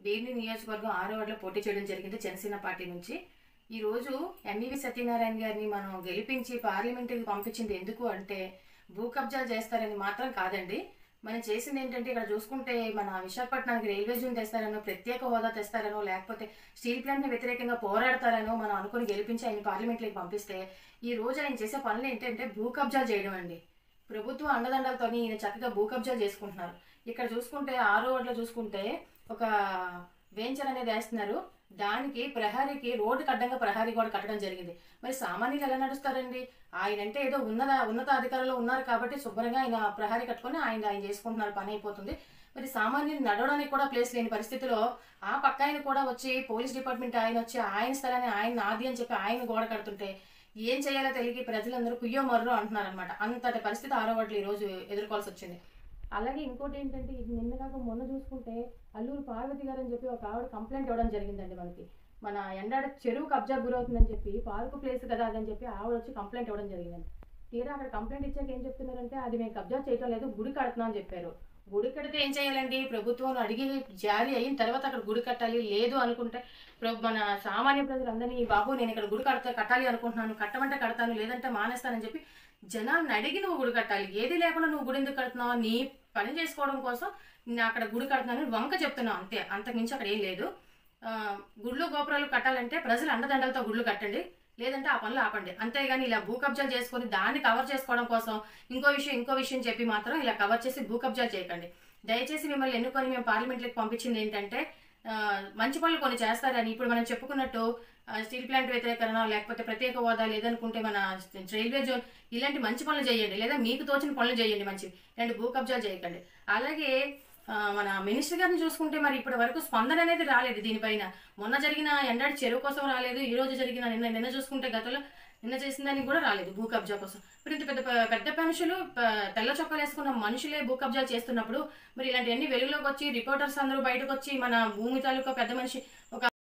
బీర్ని నియోజకవర్గం ఆరో వార్డులో పోటీ చేయడం జరిగింది జనసేన పార్టీ నుంచి ఈ రోజు ఎంఈవి సత్యనారాయణ గారిని మనం గెలిపించి పార్లమెంటుకి పంపించింది ఎందుకు అంటే భూ కబ్జాలు చేస్తారని మాత్రం కాదండి మనం చేసింది ఏంటంటే ఇక్కడ చూసుకుంటే మన విశాఖపట్నానికి రైల్వే జోన్ తెస్తారనో ప్రత్యేక హోదా తెస్తారనో లేకపోతే స్టీల్ ప్లాంట్ని వ్యతిరేకంగా పోరాడతారనో మనం అనుకుని గెలిపించి ఆయన పార్లమెంట్లోకి పంపిస్తే ఈ రోజు ఆయన చేసే పనులు ఏంటంటే భూ కబ్జాలు చేయడం అండి ప్రభుత్వం అండదండలతోని ఈయన చక్కగా భూ కబ్జాలు చేసుకుంటున్నారు ఇక్కడ చూసుకుంటే ఆరో వార్డులో చూసుకుంటే ఒక వెంచర్ అనేది వేస్తున్నారు దానికి ప్రహరీకి రోడ్డు అడ్డంగా ప్రహరీ కూడా కట్టడం జరిగింది మరి సామాన్యులు ఎలా నడుస్తారండి ఆయన అంటే ఏదో ఉన్నత ఉన్నత అధికారంలో ఉన్నారు కాబట్టి శుభ్రంగా ఆయన ప్రహరీ కట్టుకొని ఆయన ఆయన చేసుకుంటున్నారు పని అయిపోతుంది మరి సామాన్యులు నడవడానికి కూడా ప్లేస్ లేని పరిస్థితిలో ఆ పక్క ఆయన కూడా వచ్చి పోలీస్ డిపార్ట్మెంట్ ఆయన వచ్చి ఆయన స్థలాన్ని ఆయన నాది అని చెప్పి ఆయన గోడ కడుతుంటే ఏం చేయాలో తెలియక ప్రజలందరూ కుయ్యో మర్రో అంటున్నారనమాట అంతటి పరిస్థితి ఆరో వాటిలో ఈ రోజు ఎదుర్కోవాల్సి వచ్చింది అలాగే ఇంకోటి ఏంటంటే ఇది నిన్న కాక మొన్న చూసుకుంటే అల్లూరు పార్వతి గారు అని చెప్పి ఒక ఆవిడ కంప్లైంట్ ఇవ్వడం జరిగిందండి మనకి మన ఎండాడ చెరువు కబ్జా గురవుతుందని చెప్పి పార్కు ప్లేస్ కదా అదని చెప్పి ఆవిడ వచ్చి కంప్లైంట్ ఇవ్వడం జరిగిందండి తీరా అక్కడ కంప్లైంట్ ఇచ్చాక ఏం చెప్తున్నారంటే అది మేము కబ్జా చేయటం లేదు గుడి కడుతున్నాం అని చెప్పారు గుడి కడితే ఏం చేయాలండి ప్రభుత్వం అడిగి జారీ అయిన తర్వాత అక్కడ గుడి కట్టాలి లేదు అనుకుంటే ప్ర- మన సామాన్య ప్రజలందరినీ బాబు నేను ఇక్కడ గుడి కడతా కట్టాలి అనుకుంటున్నాను కట్టమంటే కడతాను లేదంటే మానేస్తానని చెప్పి జనాలను అడిగి నువ్వు గుడి కట్టాలి ఏది లేకుండా నువ్వు గుడి ఎందుకు కడుతున్నావు నీ పని చేసుకోవడం కోసం నేను అక్కడ గుడి కడుతున్నాను వంక చెప్తున్నావు అంతే అంతకు మించి అక్కడ ఏం లేదు ఆ, గుళ్ళు గోపురాలు కట్టాలంటే ప్రజలు అండదండలతో గుళ్ళు కట్టండి లేదంటే ఆ పనులు ఆపండి అంతేగాని ఇలా భూ కబ్జాలు చేసుకొని దాన్ని కవర్ చేసుకోవడం కోసం ఇంకో విషయం ఇంకో విషయం చెప్పి మాత్రం ఇలా కవర్ చేసి భూ కబ్జాలు చేయకండి దయచేసి మిమ్మల్ని ఎన్నుకొని మేము పార్లమెంట్లోకి పంపించింది ఏంటంటే ఆ, మంచి పనులు కొన్ని చేస్తారని ఇప్పుడు మనం చెప్పుకున్నట్టు ఆ, స్టీల్ ప్లాంట్ వ్యతిరేకరణ లేకపోతే ప్రత్యేక హోదా లేదనుకుంటే మన రైల్వే జోన్ ఇలాంటి మంచి పనులు చేయండి లేదా మీకు తోచిన పనులు చేయండి మంచి ఇలాంటి భూ కబ్జాలు చేయకండి అలాగే ఆ, మన మినిస్టర్ గారిని చూసుకుంటే మరి ఇప్పటి వరకు స్పందన అనేది రాలేదు దీనిపైన మొన్న జరిగిన ఎండాడి చెరువు కోసం రాలేదు ఈ రోజు జరిగిన నిన్న నిన్న చూసుకుంటే గతంలో నిన్న చేసిన దానికి కూడా రాలేదు భూ కబ్జా కోసం మరి ఇంత పెద్ద పెద్ద మనుషులు ప- తెల్ల చొక్కాలు వేసుకున్న మనుషులే భూ కబ్జాలు చేస్తున్నప్పుడు మరి ఇలాంటివన్నీ వెలుగులోకి వచ్చి రిపోర్టర్స్ అందరూ బయటకు వచ్చి మన భూమి తాలూకా పెద్ద మనిషి ఒక